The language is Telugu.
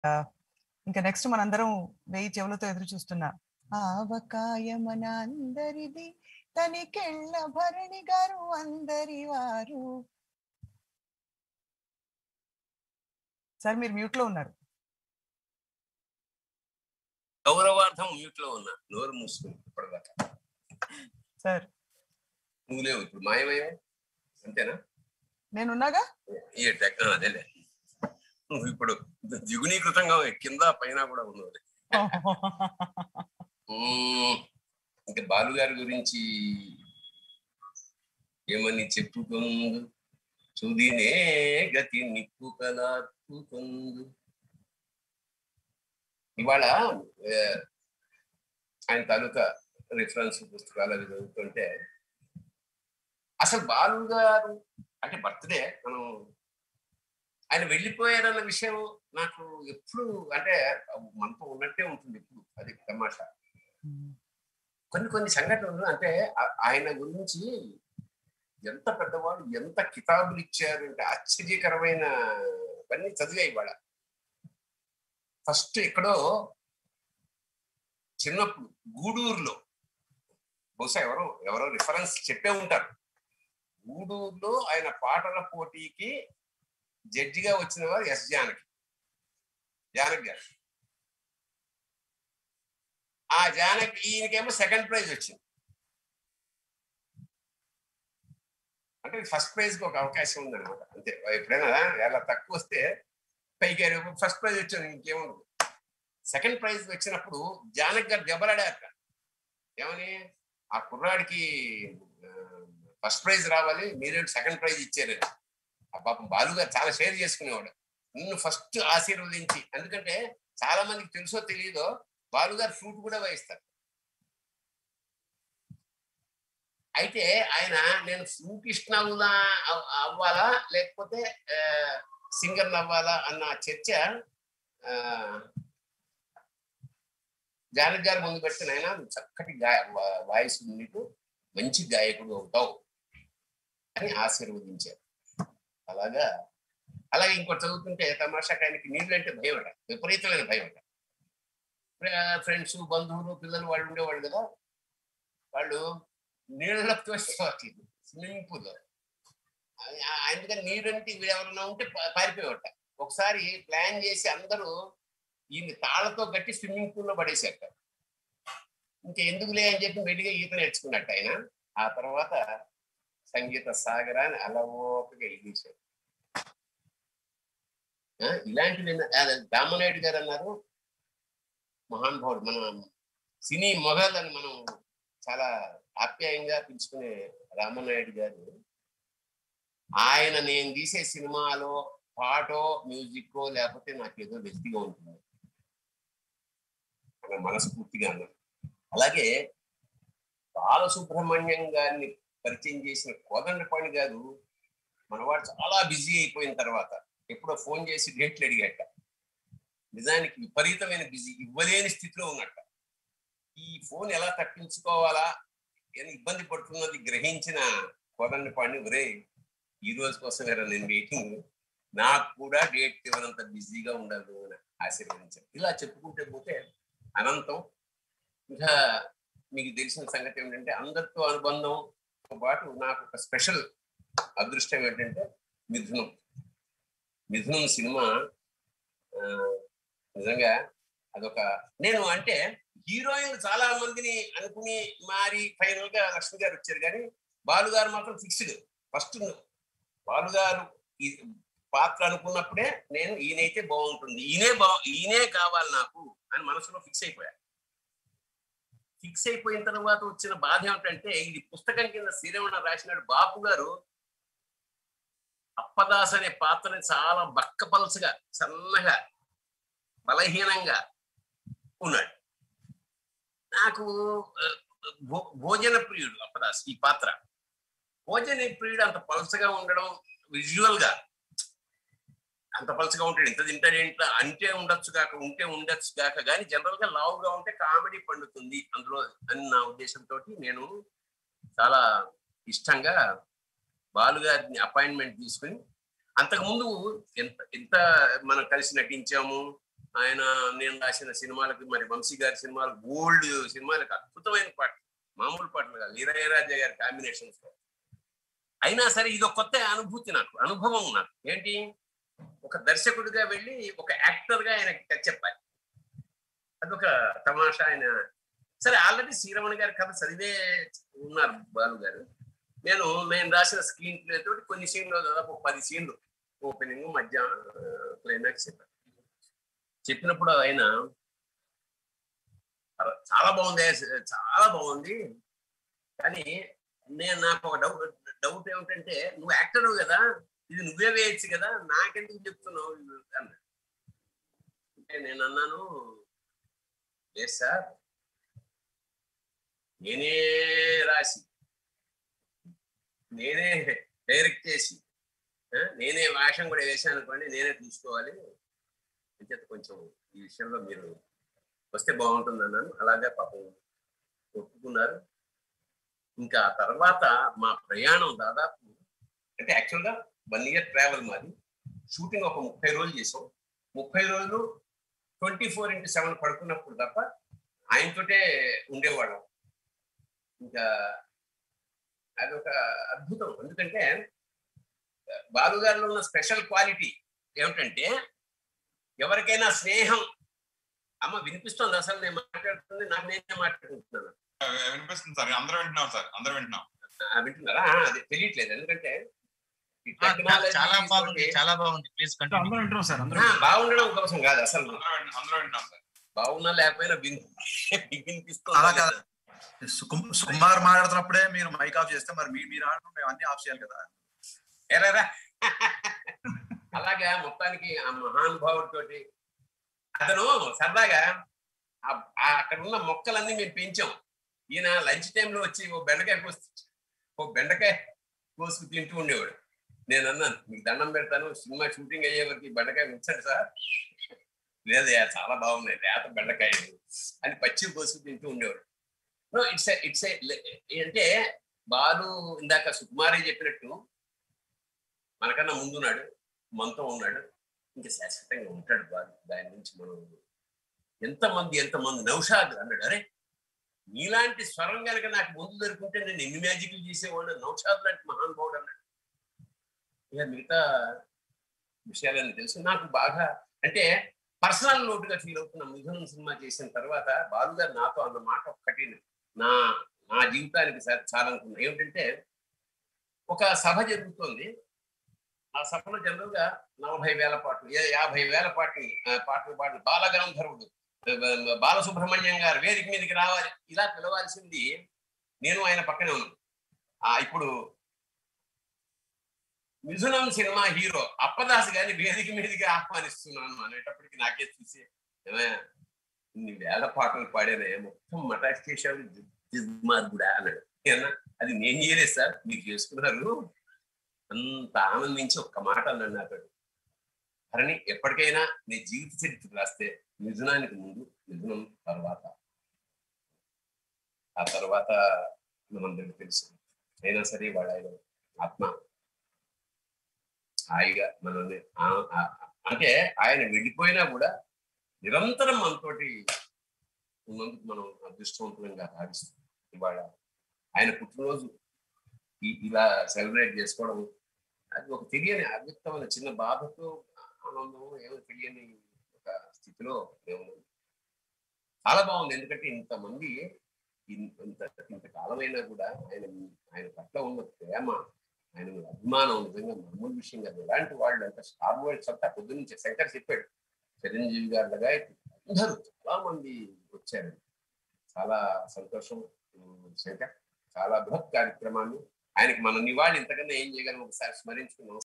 ఇంకా నెక్స్ట్ మనందరం వెయ్యి చెవులతో ఎదురు చూస్తున్నా ఆవకాయమన అందరిది తనికెళ్ళ భరణి గారు అందరి వారు సార్ మీరు మ్యూట్ లో ఉన్నారు గౌరవార్థం మ్యూట్ లో ఉన్నా నోరు మూసుకుని ఇప్పటిదాకా సార్ నువ్వు లేవు ఇప్పుడు మాయమయ్యా అంతేనా నేనున్నాగా ఈ టెక్ అదేలే నువ్వు ఇప్పుడు ద్విగుణీకృతంగా కింద పైన కూడా ఉన్నావు ఉమ్, ఇంకా బాలు గారి గురించి ఏమని చెప్పుకుందు చుదినే గతి నిప్పు కలాపుకుందు ఇవాళ ఆ, ఆయన తాలూకా రిఫరెన్స్ పుస్తకాలు అవి చదువుతుంటే అసలు బాలు గారు అంటే బర్త్డే మనం ఆయన వెళ్ళిపోయారన్న విషయం నాకు ఎప్పుడు అంటే మనతో ఉన్నట్టే ఉంటుంది ఎప్పుడు అది తమాషా కొన్ని కొన్ని సంఘటనలు అంటే ఆ- ఆయన గురించి ఎంత పెద్దవాడు ఎంత కితాబులు ఇచ్చారు అంటే ఆశ్చర్యకరమైన అన్నీ చదివా ఇవాళ ఫస్ట్ ఎక్కడో చిన్నప్పుడు గూడూరులో బహుశా ఎవరో ఎవరో రిఫరెన్స్ చెప్పే ఉంటారు గూడూరులో ఆయన పాటల పోటీకి జడ్జిగా వచ్చిన వారు ఎస్ జానకి జానకి గారు ఆ జానకి ఈయనకేమో సెకండ్ ప్రైజ్ వచ్చింది అంటే ఫస్ట్ ప్రైజ్ కి ఒక అవకాశం ఉందన్నమాట అంతే ఎప్పుడైనా ఎలా తక్కువ వస్తే పైకి ఫస్ట్ ప్రైజ్ వచ్చింది ఇంకేముండదు సెకండ్ ప్రైజ్ వచ్చినప్పుడు జానకి గారు దెబ్బలాడారట ఏమని ఆ కుర్రాడికి ఫస్ట్ ప్రైజ్ రావాలి మీరే సెకండ్ ప్రైజ్ ఇచ్చారు ఆ పాపం బాలు గారు చాలా షేర్ చేసుకునేవాడు నిన్ను ఫస్ట్ ఆశీర్వదించి ఎందుకంటే చాలా మందికి తెలుసో తెలియదో బాలు గారు ఫ్రూట్ కూడా వేయిస్తారు అయితే ఆయన నేను ఫ్రూటిస్ట్ అవ్వాలా అవ్వాలా లేకపోతే సింగర్ అవ్వాలా అన్న చర్చ ఆ, జానక్ గారు ముందు పెట్టిన ఆయన "నువ్వు చక్కటి గాయ వా- వాయిస్ ఉంది నీకు మంచి గాయకుడు అవుతావు అని ఆశీర్వదించారు అలాగా అలాగే ఇంకోటి చదువుతుంటే తమాషాకి ఆయనకి నీళ్ళు అంటే భయం అట విపరీతమైన భయం అట ఫ్రెండ్స్ బంధువులు పిల్లలు వాళ్ళు ఉండేవాళ్ళు కదా వాళ్ళు నీళ్ళకి తోసేవాళ్ళు స్విమ్మింగ్ పూల్ ఎందుకని నీరంటే వీడు ఎవరైనా ఉంటే పా- పారిపోయేవాట ఒకసారి ప్లాన్ చేసి అందరూ ఈయన తాళ్లతో గట్టి స్విమ్మింగ్ పూల్ లో పడేసాక ఇంకా ఎందుకులే అని చెప్పి మెల్లిగా ఈత నేర్చుకున్నట్టు ఆయన ఆ తర్వాత సంగీత సాగరాన్ని అలవోకగా ఎగిరేశారు ఆ, ఇలాంటివి రామనాయుడు గారు అన్నారు మహానుభావుడు మన సినీ మొఘలని మనం చాలా ఆప్యాయంగా పిలుచుకునే రామనాయుడు గారు ఆయన నేను తీసే సినిమాలో పాటో మ్యూజిక్కో లేకపోతే నాకు ఏదో వ్యక్తిగా ఉంటుంది అలా మనస్ఫూర్తిగా అన్నారు అలాగే బాలసుబ్రహ్మణ్యం గారిని పరిచయం చేసిన కోదండపాణి గారు మనవాడు చాలా బిజీ అయిపోయిన తర్వాత ఎప్పుడో ఫోన్ చేసి డేట్లు అడిగాట నిజానికి విపరీతమైన బిజీ ఇవ్వలేని స్థితిలో ఉన్నట్ట ఈ ఫోన్ ఎలా తప్పించుకోవాలా అని ఇబ్బంది పడుతున్నది గ్రహించిన కోదండపాణి ఒరే ఈ రోజు కోసమేరా నేను వెయిటింగ్ నాకు కూడా డేట్ ఇవ్వనంత బిజీగా ఉండదు అని ఆశీర్వదించాను ఇలా చెప్పుకుంటే పోతే అనంతం ఇంకా మీకు తెలిసిన సంగతి ఏంటంటే అందరితో అనుబంధంతో పాటు నాకు ఒక స్పెషల్ అదృష్టం ఏంటంటే మిథునం మిథునం సినిమా ఆ, నిజంగా అదొక నేను అంటే హీరోయిన్ చాలా మందిని అనుకుని మారి ఫైనల్ గా లక్ష్మి గారు వచ్చారు కానీ బాలు గారు మాత్రం ఫిక్స్డ్ ఫస్ట్ బాలు గారు ఈ పాత్ర అనుకున్నప్పుడే నేను ఈయనైతే బాగుంటుంది ఈయనే బా ఈయనే కావాలి నాకు అని మనసులో ఫిక్స్ అయిపోయా ఫిక్స్ అయిపోయిన తర్వాత వచ్చిన బాధ ఏమిటంటే ఇది పుస్తకం కింద శ్రీరమణ రాసినాడు బాపు గారు అప్పదాస్ అనే పాత్రని చాలా బక్కపలసగా సన్నగా బలహీనంగా ఉన్నాడు నాకు ఆ, భో- భోజన ప్రియుడు అప్పదాస్ ఈ పాత్ర భోజన ప్రియుడు అంత పలసగా ఉండడం విజువల్ గా అంత పలసగా ఉంటాడు ఇంత తింటాడు ఏంట అంటే ఉండొచ్చు కాక ఉంటే ఉండొచ్చు కాక కానీ జనరల్ గా లావుగా ఉంటే కామెడీ పండుతుంది అందులో అని నా ఉద్దేశంతో నేను చాలా ఇష్టంగా బాలుగారిని అపాయింట్మెంట్ తీసుకుని అంతకుముందు ఎంత ఎంత మనం కలిసి నటించాము ఆయన నేను రాసిన సినిమాలకు మరి వంశీ గారి సినిమాలు ఓల్డ్ సినిమాలకు అద్భుతమైన పాటలు మామూలు పాటలు కాదు వీరయ్యరాజా గారి కాంబినేషన్స్ అయినా సరే ఇది ఒక కొత్త అనుభూతి నాకు అనుభవం నాకు ఏంటి ఒక దర్శకుడిగా వెళ్ళి ఒక యాక్టర్ గా ఆయనకి కథ చెప్పాలి అదొక తమాషా ఆయన సరే ఆల్రెడీ శ్రీరమణ గారి కథ చదివే ఉన్నారు బాలు గారు నేను నేను రాసిన స్క్రీన్ ప్లే తోటి కొన్ని సీన్లు దాదాపు ఒక పది సీన్లు ఓపెనింగ్ మధ్య క్లైమాక్స్ చెప్పాను చెప్పినప్పుడు ఆయన చాలా బాగుంది చాలా బాగుంది కానీ నేను నాకు ఒక డౌట్ డౌట్ ఏమిటంటే నువ్వు యాక్టర్ కదా ఇది నువ్వే వేయచ్చు కదా నాకెందుకు చెప్తున్నావు ఇది అన్నాడు అంటే నేను అన్నాను లేదు సార్ నేనే రాసి నేనే డైరెక్ట్ చేసి ఆ, నేనే వేషం కూడా వేసాను అనుకోండి నేనే తీసుకోవాలి అంచేత కొంచెం ఈ విషయంలో మీరు వస్తే బాగుంటుంది అన్నాను అలాగే పాపం ఒప్పుకున్నారు ఇంకా ఆ తర్వాత మా ప్రయాణం దాదాపు అంటే యాక్చువల్గా వన్ ఇయర్ ట్రావెల్ మాది షూటింగ్ ఒక ముప్పై రోజులు చేసాం ముప్పై రోజులు ట్వంటీ ఫోర్ ఇంటూ సెవెన్ పడుకున్నప్పుడు తప్ప ఆయనతోటే ఉండేవాళ్ళం ఇంకా అదొక అద్భుతం ఎందుకంటే బాలు గారిలో ఉన్న స్పెషల్ క్వాలిటీ ఏమిటంటే ఎవరికైనా స్నేహం అమ్మ వినిపిస్తుంది అసలు నేను మాట్లాడుతుంది నాకు నేనే మాట్లాడుకుంటున్నాను వినిపిస్తుంది సార్ అందరూ వింటున్నాం సార్ అందరూ వింటున్నాం ఆ, వింటున్నారా ఆ, అది తెలియట్లేదు ఎందుకంటే ఈ ఆ, technology చాలా బాగుంది తోటి- చాలా బాగుంది ప్లీజ్ కంటిన్యూ అందరూ వింటున్నాం సార్ అందరూ ఆ, బాగుండడం కోసం కాదు అసలు అందరూ వింటున్నాం అందరూ వింటున్నాం సార్ బాగున్నా లేకపోయినా విన్ వినిపిస్తుంది అలా కాదు. సుకుమ్- సుకుమార్ మాట్లాడుతున్నప్పుడే మీరు మైక్ ఆఫ్ చేస్తే మరి మీ మీరు ఆడడం మేము అన్ని ఆఫ్ చేయాలి కదా ఎరారా అలాగా మొత్తానికి ఆ మహానుభావుడితోటి అతను సరదాగా ఆ- ఆ అక్కడ ఉన్న మొక్కలన్నీ మేము పెంచాం ఈయన లంచ్ టైంలో వచ్చి ఓ బెండకాయ కోసి ఓ బెండకాయ కోసుకు తింటూ ఉండేవాడు నేను అన్నాను మీకు దండం పెడతాను సినిమా షూటింగ్ అయ్యే వరకు ఈ బెండకాయ ఉంచండి సార్ లేదయ్యా చాలా బాగున్నాయి లేత బెండకాయలు అని పచ్చి కోసుకు తింటూ ఉండేవాడు నో ఇట్స్ ఇట్స్ అంటే బాలు ఇందాక సుకుమారి చెప్పినట్టు మనకన్నా ముందున్నాడు మనతో ఉన్నాడు ఇంకా శాశ్వతంగా ఉంటాడు బాలు దాని నుంచి మనం ఎంతమంది ఎంతమంది నౌషాద్ అన్నాడు అరే నీలాంటి స్వరం కనుక నాకు ముందు దొరుకుంటే నేను ఎన్ని మ్యాజిక్లు చేసేవాడు నౌషాద్ లాంటి మహానుభావుడు అన్నాడు ఇక మిగతా విషయాలన్నీ తెలుసు నాకు బాగా అంటే పర్సనల్ నోటుగా ఫీల్ అవుతున్న మిథునం సినిమా చేసిన తర్వాత బాలు గారు నాతో అన్న మాట ఒక్కటి నా నా జీవితానికి స- చాలా అనుకున్నా ఏమిటంటే ఒక సభ జరుగుతోంది ఆ సభలో జనరల్ గా నలభై వేల పాటలు ఏ యాభై వేల పాటలు ఆ, పాటలు పాటలు బాలగంధర్వుడు ఆ, బ- బాలసుబ్రహ్మణ్యం గారు వేదిక మీదకి రావాలి ఇలా పిలవాల్సింది నేను ఆయన పక్కనే ఉన్నాను ఆ ఇప్పుడు మిథునం సినిమా హీరో అప్పదాస్ గారిని వేదిక మీదకి ఆహ్వానిస్తున్నాను అనేటప్పటికి నాకే చూసి ఏమయ్య, ఇన్ని వేల పాటలు పాడానే మొత్తం మటాక్ చేశాడు జిగ్మార్గుడా అన్నాడు ఏమన్నా అది నేను చేయలేదు సార్ మీరు చేసుకున్నారు అంత ఆనందించి ఒక్క మాట అన్నాడు నాతో భరణి ఎప్పటికైనా నీ జీవిత చరిత్ర రాస్తే మిథునానికి ముందు మిథునం తర్వాత ఆ తర్వాత మనందరికి తెలుసు అయినా సరే వాళ్ళ ఆయన ఆత్మ హాయిగా మనల్ని ఆ- ఆ- అంటే ఆయన వెళ్ళిపోయినా కూడా నిరంతరం మనతోటి ఉన్నందుకు మనం అదృష్టవంతులంగా భావిస్తాం ఇవాళ ఆయన పుట్టినరోజు ఈ- ఇలా సెలబ్రేట్ చేసుకోవడం అది ఒక తెలియని అవ్యక్తమైన చిన్న బాధతో ఆనందం ఏమో తెలియని ఒక స్థితిలో మేము చాలా బాగుంది ఎందుకంటే ఇంతమంది ఇన్- ఇంత ఇంతకాలమైనా కూడా ఆయన ఆయన పట్ల ఉన్న ప్రేమ ఆయన మీద అభిమానం నిజంగా మామూలు విషయం కాదు ఎలాంటి వాళ్ళు అంత స్టార్ వరల్డ్స్ అంతా పొద్దు నుంచి శంకర్ చెప్పాడు చిరంజీవి గారుగా అందరూ చాలా మంది వచ్చారు చాలా సంతోషం ఉమ్, శంకర్ చాలా బృహత్ కార్యక్రమాన్ని ఆయనకి మన నివాళి ఇంతకన్నా ఏం చేయగలం ఒకసారి స్మరించుకున్నాం